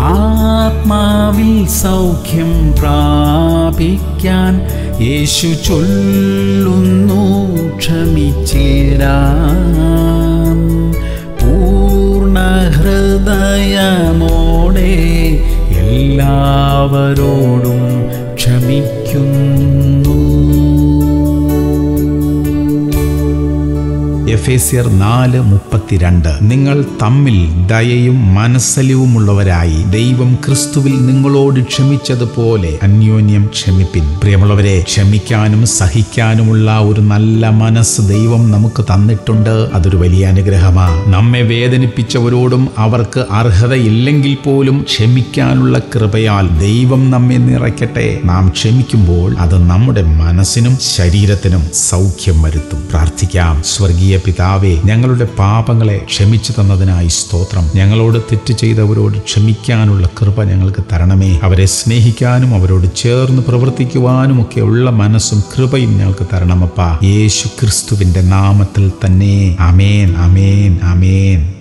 ആത്മാവിൽ സൗഖ്യം പ്രാപിക്കാൻ യേശു ചൊല്ലുന്നു ക്ഷമിച്ചിടാൻ പൂർണ്ണ ഹൃദയമോടെ എല്ലാവരോടും ക്ഷമിക്കുന്നു എഫേസ്യർ നാല് മുപ്പത്തിരണ്ട് നിങ്ങൾ തമ്മിൽ ദയയും മനസ്സലിവുമുള്ളവരായി ദൈവം ക്രിസ്തുവിൽ നിങ്ങളോട് ക്ഷമിച്ചതുപോലെ അന്യോന്യം ക്ഷമിപ്പിൻ പ്രിയമുള്ളവരെ ക്ഷമിക്കാനും സഹിക്കാനുമുള്ള ഒരു നല്ല മനസ്സ് ദൈവം നമുക്ക് തന്നിട്ടുണ്ട് അതൊരു വലിയ അനുഗ്രഹമാണ് നമ്മെ വേദനിപ്പിച്ചവരോടും അവർക്ക് അർഹതയില്ലെങ്കിൽ പോലും ക്ഷമിക്കാനുള്ള കൃപയാൽ ദൈവം നമ്മെ നിറയ്ക്കട്ടെ നാം ക്ഷമിക്കുമ്പോൾ അത് നമ്മുടെ മനസ്സിനും ശരീരത്തിനും സൗഖ്യം വരുത്തും പ്രാർത്ഥിക്കാം സ്വർഗീയ പിതാവേ ഞങ്ങളുടെ പാപങ്ങളെ ക്ഷമിച്ചു തന്നതിനായി സ്തോത്രം ഞങ്ങളോട് തെറ്റ് ചെയ്തവരോട് ക്ഷമിക്കാനുള്ള കൃപ ഞങ്ങൾക്ക് തരണമേ അവരെ സ്നേഹിക്കാനും അവരോട് ചേർന്ന് പ്രവർത്തിക്കുവാനും ഒക്കെ ഉള്ള മനസ്സും കൃപയും ഞങ്ങൾക്ക് തരണമപ്പ യേശു ക്രിസ്തുവിന്റെ നാമത്തിൽ തന്നെ അമേൻ അമേൻ അമേൻ